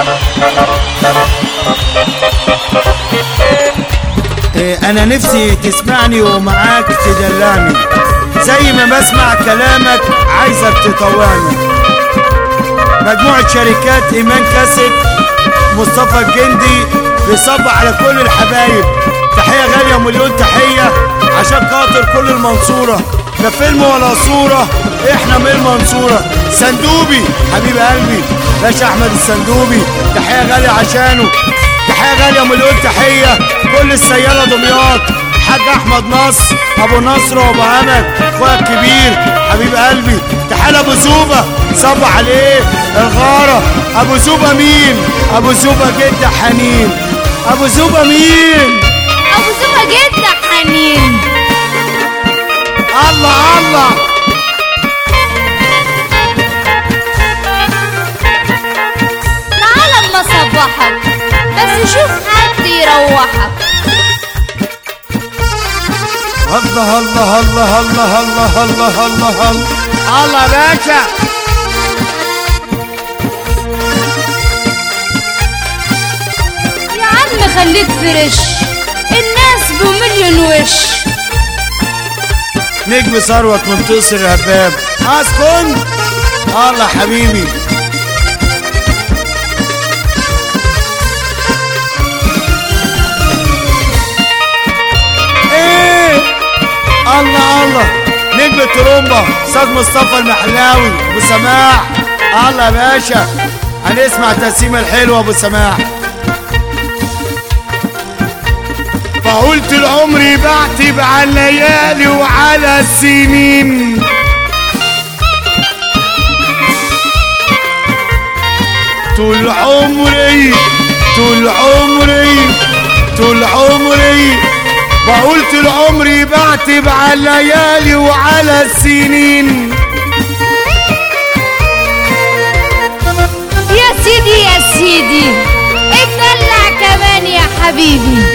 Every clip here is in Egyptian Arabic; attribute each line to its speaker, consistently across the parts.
Speaker 1: إيه، انا نفسي تسمعني ومعاك تدلعني زي ما بسمع كلامك عايزك تطوعني مجموعة شركات ايمان كاسيت مصطفى الجندي بيصب على كل الحبايب تحية غالية مليون تحية عشان خاطر كل المنصورة لا فيلم ولا صورة احنا من المنصورة سندوبي حبيب قلبي باشا احمد السندوبي تحية غالية عشانه تحية غالية مليون تحية كل السيارة دمياط حاج احمد نصر ابو نصر وابو امل اخويا الكبير حبيب قلبي تحية ابو زوبة صب عليه الغارة ابو زوبة مين ابو زوبة جد حنين ابو زوبة مين
Speaker 2: ابو زوبة جدك حنين
Speaker 1: الله الله
Speaker 2: تعال اما اصبحك بس شوف حد يروحك
Speaker 1: الله الله الله الله الله الله الله الله الله باشا
Speaker 2: يا عم خليك فريش الناس بمليون وش
Speaker 1: نجم ثروت منتصر الهباب اسكن الله حبيبي ايه الله الله نجم الترومبا استاذ مصطفى المحلاوي ابو سماح الله يا باشا هنسمع التقسيمه الحلوه ابو سماح فقلت العمر بعتب على الليالي وعلى السنين طول عمري طول عمري طول عمري بقولت العمر بعتب على الليالي وعلى السنين
Speaker 2: يا سيدي يا سيدي اتدلع كمان يا حبيبي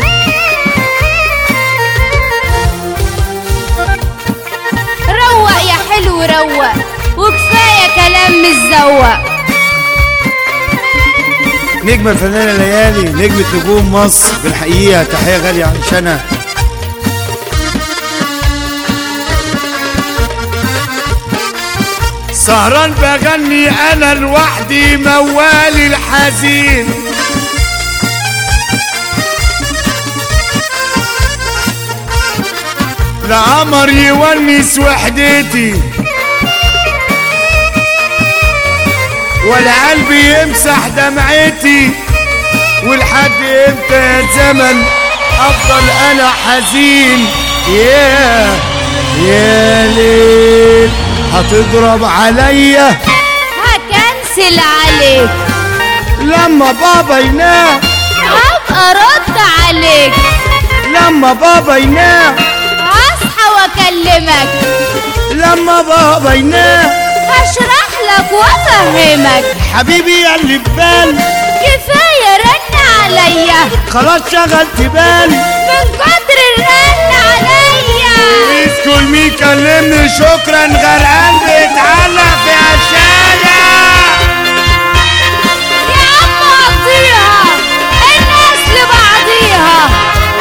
Speaker 2: روق يا حلو روق وكفايه كلام متزوق
Speaker 1: نجم الفنانة ليالي نجمة نجوم مصر بالحقيقة تحية غالية عشانها سهران بغني انا لوحدي موالي الحزين القمر يونس وحدتي ولا قلبي يمسح دمعتي ولحد امتى يا زمن افضل انا حزين يا يا ليل هتضرب عليا
Speaker 2: هكنسل عليك
Speaker 1: لما بابا ينام
Speaker 2: هبقى ارد عليك
Speaker 1: لما بابا ينام
Speaker 2: هصحى واكلمك
Speaker 1: لما بابا ينام
Speaker 2: هشرح لك وافهمك
Speaker 1: حبيبي يا اللي في بالي
Speaker 2: كفايه رن عليا
Speaker 1: خلاص شغلت بالي
Speaker 2: من كتر الرن عليا
Speaker 1: بليز كل مين كلمني شكرا غرقان بيتعلق في عشايا
Speaker 2: يا عم قضيها الناس لبعضيها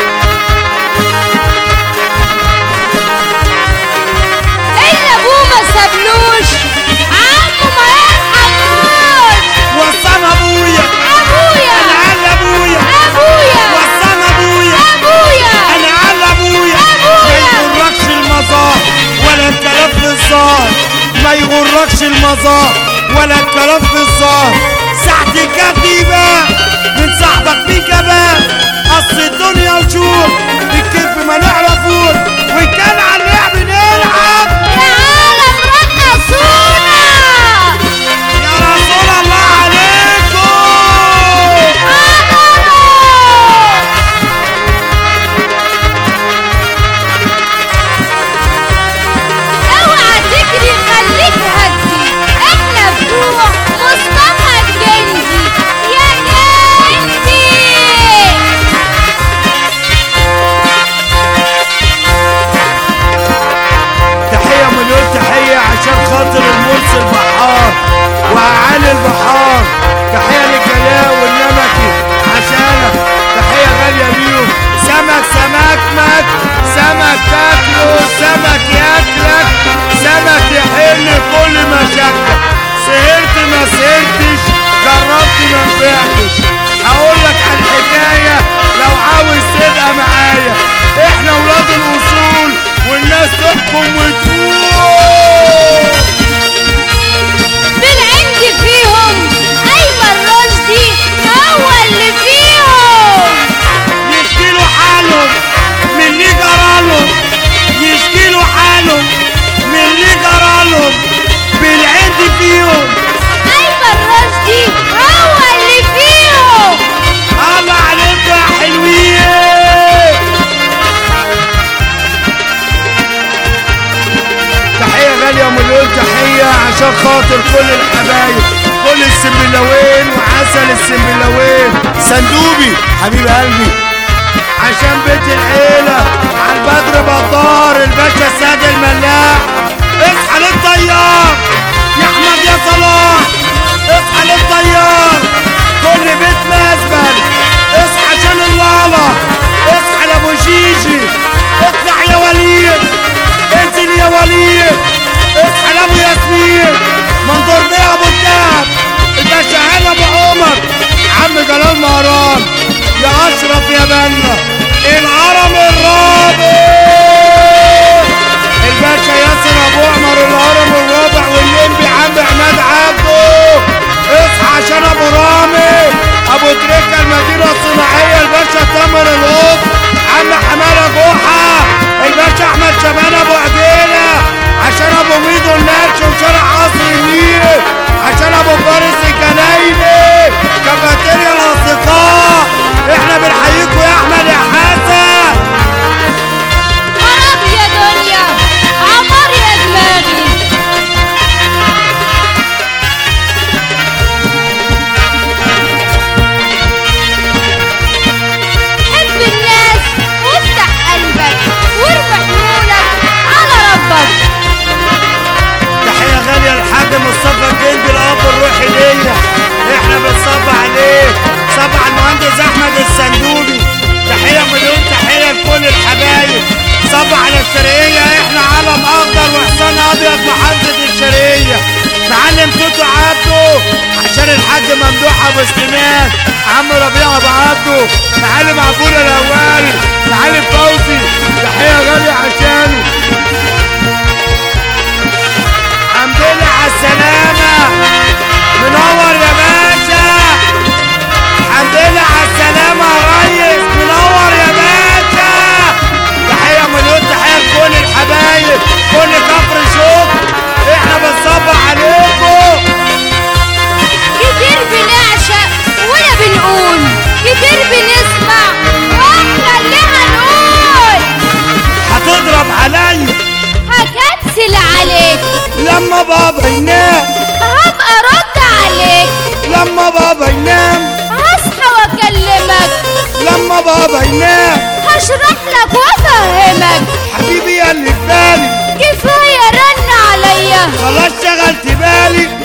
Speaker 2: اللي ابوه ما سابلوش عمه ما يرحموش
Speaker 1: وصام ابويا
Speaker 2: ابويا
Speaker 1: انا على ابويا
Speaker 2: ابويا
Speaker 1: وصام ابويا
Speaker 2: ابويا
Speaker 1: انا على ابويا
Speaker 2: أبويا.
Speaker 1: ما يغركش المزار ولا الكلام في الزار ما يغركش المزار ولا الكلام في الزار ساعتي كتيبة من صاحبك مين كمان اصل الدنيا وشوف الكذب ما نعرفوش وان كان على اللعب نلعب
Speaker 2: يا عالم رقصونا
Speaker 1: يا رسول الله عليكم
Speaker 2: اوعى تجري خليك هدي احنا بتوع مصطفى الجندي يا جندي
Speaker 1: تحياتي لكل الحبايب كل السنبلاوين وعسل السنبلاوين صندوبي حبيب قلبي عشان بيت العيلة على البدر بطار الباشا ساد الملاح اصحى للطيار يا احمد يا صلاح اصحى للطيار كل بيت مزبل اصحى عشان اللالا اصحى لابو شيشي اطلع يا وليد انزل يا وليد اصحى لابو ياسمين منظور بيه ابو الدهب الباشا هاني ابو عمر عم جلال مهران يا اشرف يا بنا الهرم الرابع الباشا ياسر ابو عمر الهرم الرابع واللمبي عم عماد عبده اصحى عشان ابو رامي ابو تريكه المدينه الصناعيه الباشا تامر القط عم حماده جحا الباشا احمد شبان ابو عديله عشان ابو ميدو الناتش وشارع قصر النيل عشان ابو فارس الجنايني كافيتيريا الاصدقاء احنا بنحييكوا يا احمد يا حسن
Speaker 2: خراب يا دنيا عمر يا دماغي حب الناس وافتح قلبك وارمي حمولك على ربك
Speaker 1: تحية غالية لحاج مصطفى الجندي الأب الروحي ليا احنا بنصب عليه صب على المهندس أحمد السندوبي تحية مليون تحية لكل الحبايب صب على الشرقية احنا علم أخضر وحصان أبيض محافظة الشرقية معلم توتو عبده عشان الحاج ممدوح أبو سليمان عم ربيع أبو عبده معلم عبود الأولي معلم فوزي تحية غالية عشانه الحمد لله على السلامة منور يا باشا الحمد لله على السلامة يا ريس منور يا باشا تحية مليون تحية لكل الحبايب كل كفر شوق احنا بنصبح عليكم
Speaker 2: كتير بنعشق ولا بنقول كتير بنسمع واحنا اللي هنقول
Speaker 1: هتضرب عليا
Speaker 2: هكنسل عليك
Speaker 1: لما بابا ينام
Speaker 2: هبقى رد عليك
Speaker 1: لما بابا ينام
Speaker 2: هصحى واكلمك
Speaker 1: لما بابا ينام
Speaker 2: هشرح لك وافهمك
Speaker 1: حبيبي يا اللي في بالي
Speaker 2: كفايه رن عليا
Speaker 1: خلاص شغلت بالي